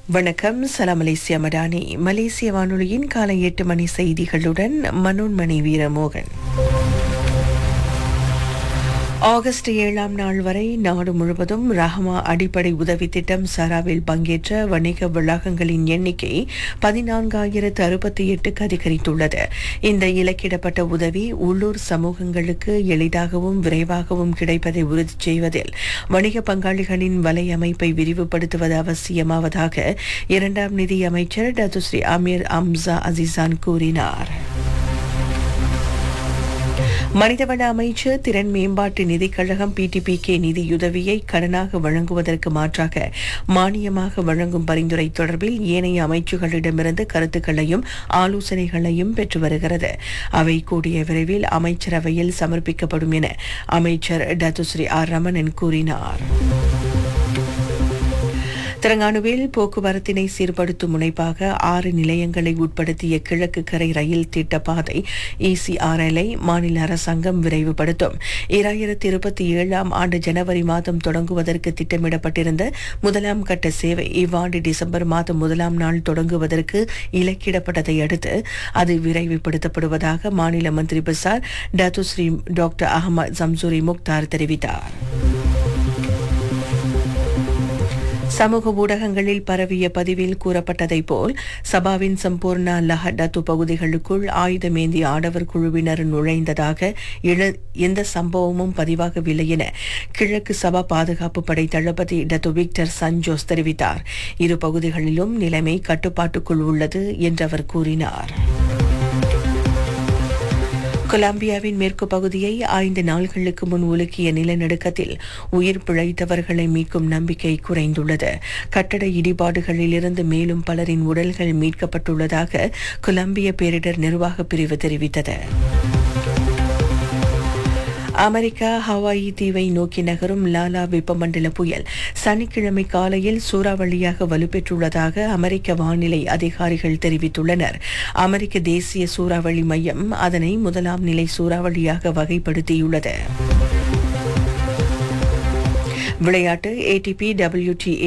வணக்கம் சலாம் மலேசியா மடானி மலேசிய வானொலியின் காலை எட்டு மணி செய்திகளுடன் மனோன்மணி வீரமோகன் ஆகஸ்ட் ஏழாம் நாள் வரை நாடு முழுவதும் ரஹ்மா அடிப்படை உதவி திட்டம் சராவில் பங்கேற்ற வணிக வளாகங்களின் எண்ணிக்கை பதினான்காயிரத்து அறுபத்தி எட்டுக்கு அதிகரித்துள்ளது இந்த இலக்கிடப்பட்ட உதவி உள்ளூர் சமூகங்களுக்கு எளிதாகவும் விரைவாகவும் கிடைப்பதை உறுதி செய்வதில் வணிக பங்காளிகளின் வலையமைப்பை விரிவுபடுத்துவது அவசியமாவதாக இரண்டாம் நிதி அமைச்சர் டத்துஸ்ரீ அமீர் அம்சா அசிசான் கூறினார் மனிதவள அமைச்சு திறன் மேம்பாட்டு நிதிக் கழகம் பிடிபிகே நிதியுதவியை கடனாக வழங்குவதற்கு மாற்றாக மானியமாக வழங்கும் பரிந்துரை தொடர்பில் ஏனைய அமைச்சுகளிடமிருந்து கருத்துக்களையும் ஆலோசனைகளையும் பெற்று வருகிறது அவை கூடிய விரைவில் அமைச்சரவையில் சமர்ப்பிக்கப்படும் என அமைச்சர் டத்துஸ்ரீ ஆர் ரமணன் கூறினார் தெலங்கானுவில் போக்குவரத்தினை சீர்படுத்தும் முனைப்பாக ஆறு நிலையங்களை உட்படுத்திய கிழக்கு கரை ரயில் திட்ட பாதை இசிஆர்எல்ஐ மாநில அரசாங்கம் விரைவுபடுத்தும் இராயிரத்தி இருபத்தி ஏழாம் ஆண்டு ஜனவரி மாதம் தொடங்குவதற்கு திட்டமிடப்பட்டிருந்த முதலாம் கட்ட சேவை இவ்வாண்டு டிசம்பர் மாதம் முதலாம் நாள் தொடங்குவதற்கு இலக்கிடப்பட்டதை அடுத்து அது விரைவுபடுத்தப்படுவதாக மாநில மந்திரி பசார் Datuk Seri doctor Ahmad Samsuri Mokhtar தெரிவித்தார் சமூக ஊடகங்களில் பரவிய பதிவில் கூறப்பட்டதைப் போல் சபாவின் சம்பூர்ணா லஹடத்து பகுதிகளுக்குள் ஆயுதமேந்திய ஆடவர் குழுவினர் நுழைந்ததாக எந்த சம்பவமும் பதிவாகவில்லை என கிழக்கு சபா பாதுகாப்பு படை தளபதி டத்து விக்டர் சஞ்சோஸ் தெரிவித்தார் இரு பகுதிகளிலும் நிலைமை கட்டுப்பாட்டுக்குள் உள்ளது என்று அவர் கூறினார் கொலம்பியாவின் மேற்கு பகுதியை ஐந்து நாள்களுக்கு முன் உலுக்கிய நிலநடுக்கத்தில் உயிர் பிழைத்தவர்களை மீட்கும் நம்பிக்கை குறைந்துள்ளது கட்டட இடிபாடுகளிலிருந்து மேலும் பலரின் உடல்கள் மீட்கப்பட்டுள்ளதாக கொலம்பிய பேரிடர் நிர்வாக பிரிவு தெரிவித்தது அமெரிக்கா ஹவாயி தீவை நோக்கி நகரும் லாலா வெப்பமண்டல புயல் சனிக்கிழமை காலையில் சூறாவளியாக வலுப்பெற்றுள்ளதாக அமெரிக்க வானிலை அதிகாரிகள் தெரிவித்துள்ளனர் அமெரிக்க தேசிய சூறாவளி மையம் அதனை முதலாம் நிலை சூறாவளியாக வகைப்படுத்தியுள்ளது விளையாட்டு ஏடிபி டபிள்யூடி